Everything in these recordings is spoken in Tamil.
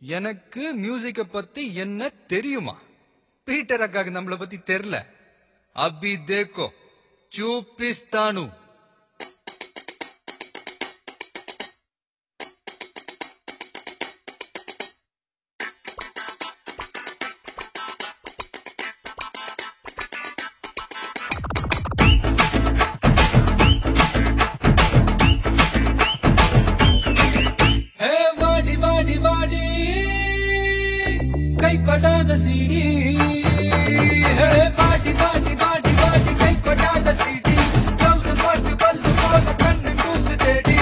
எனக்கு மியூசிக்க பத்தி என்ன தெரியுமா பீட்டர் அக்காக்கு நம்மள பத்தி தெரியல அபி தேக்கோ చూపిస్తాను ஹே வாடி வாடி வாடி கைப்படாத சீடி ஹே வாடி வாடி வாடி வாடி கைப்படாத சீடி கவுச பாட்டு பல்லு போல கண்ணு கூசு தேடி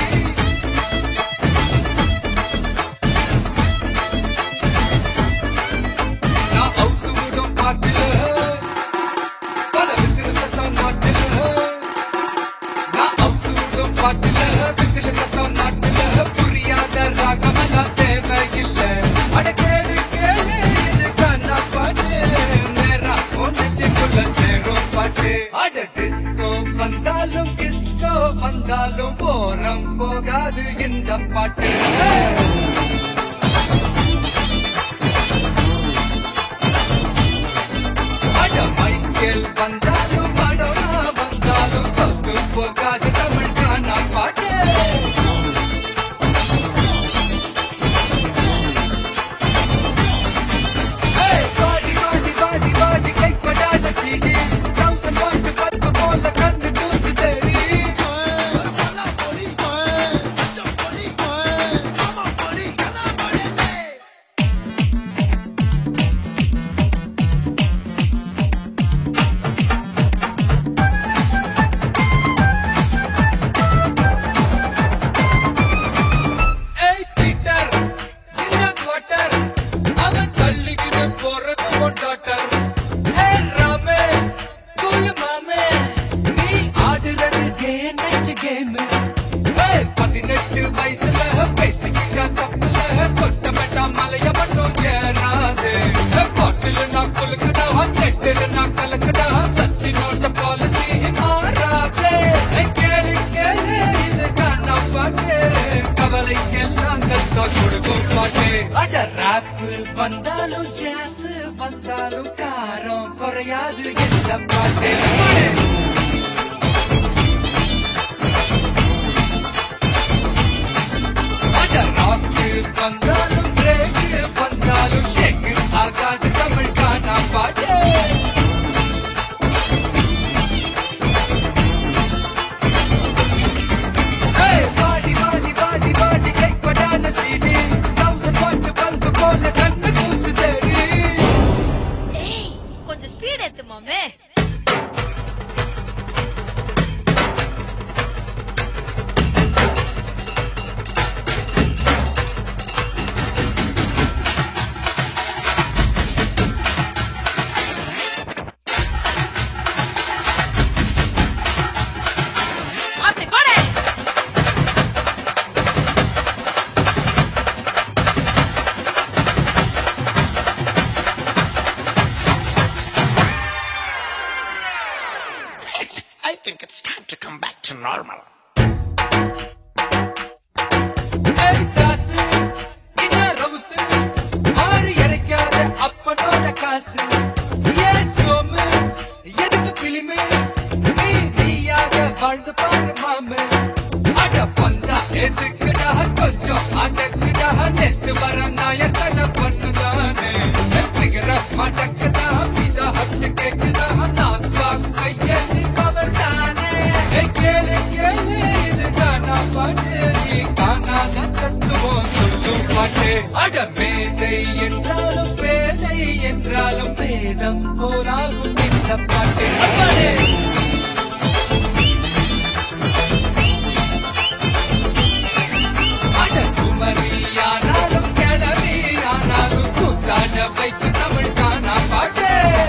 நான் அவுத்து விடும் பாட்டுல பல விசிறு சத்தம் நாட்டுல நான் அவுத்து விடும் பாட்டுல விசிறு சத்தம் நாட்டுல புரியாத ராகமெல்லாம் தேவையில்லை அட கேளு கேளு இது கண்ணா பாட்டு நேரா ஒன்றுக்குள்ள சேரும் பாட்டு அட டிஸ்கோ வந்தாலும் டிஸ்கோ வந்தாலும் போரம் போகாது இந்த பாட்டு அட மைக்கேல் வந்தாலும் மடோனா வந்தாலும் தொத்து போகாது தமிழ் கானா பாட்டு ஏய், வாடி, வாடி, வாடி, வாடி, கைப்படாத சீடி. தௌசண்ட் பாட்டு பல்பு போல கண்ணு தூசு தேடி. ஏய், பீட்டர், என்ன குவார்ட்டர்? அவன் தள்ளிக்கிட்டு போறது உன் daughter. ஏய், ராமே, கூலு மாமே, நீ ஆடுறது day night game. ஏய், பதினெட்டு வயசுல பேசிக்கிட்ட தப்புல கொட்டமெட்டா மலைய மட்டும் ஏறாது பாட்டில் நான் கொலுக்குடா நெட்டில் நான் கலக்குடா சச்சினோட பாலிசி மாறாது ஏய், கேளு கேளு இது கண்ணா பாட்டு கவலைக்கெல்லாம் கத்தா கொடுக்கும் பாட்டு அட ராப் வந்தாலும் ஜாஸ் வந்தாலும் காரம் குறையாது இந்த பாட்டு பாடு. அட ராக்கு வந்தாலும் பிரேக் வந்தாலும் ஷேக் ஆகாது தமிழ் கானா பாட்டு ஏய், வாடி வாடி வாடி வாடி கைப்படாத சீடி தௌசண்ட் பாட்டு பல்பு போல கண்ணு கூசு தேடி ஏய் கொஞ்சம் ஸ்பீட் ஏத்து மாமே அப்படி போடு I think it's time to come back to normal. ஏய் காசு என்ன ரவுசு ஆறு இறைக்காத அப்பனோட காசு ஏன் சோமு எதுக்கு பிலிமு நீ நீயாக வாழ்ந்து பாரு மாமு அட பந்தா எதுக்குடா கொஞ்சம் அடக்குடா நெத்து வர நாயர் கடை பண்ணுதானே பிகர மடக்குதா பீசா ஹட்டு கேக்குதா நாஸ்பா கையெழுதி பவர் தானே ஏய் கேளு கேளு இது காணா பாட்டு நீ காணாத தத்துவம் சொல்லும் பாட்டு அட மேதை என்றாலும் பேதை என்றாலும் வேதம் போலாகும் இந்த பாட்டு அப்பாடே அட குமரியானாலும் கிளவியானாலும் கூத்தாட வைத்து தமிழ் காணா பாட்டு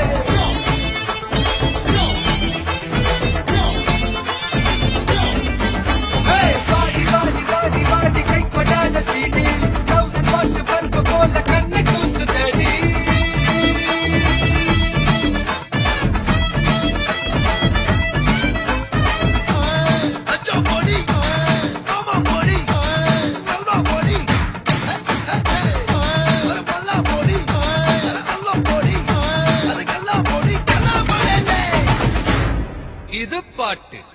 ஏய், வாடி வாடி வாடி வாடி கைப்படாத சீடி தௌசண்ட் பாட்டு பல்பு போல கண்ணு கூசு தேடி பாட்டு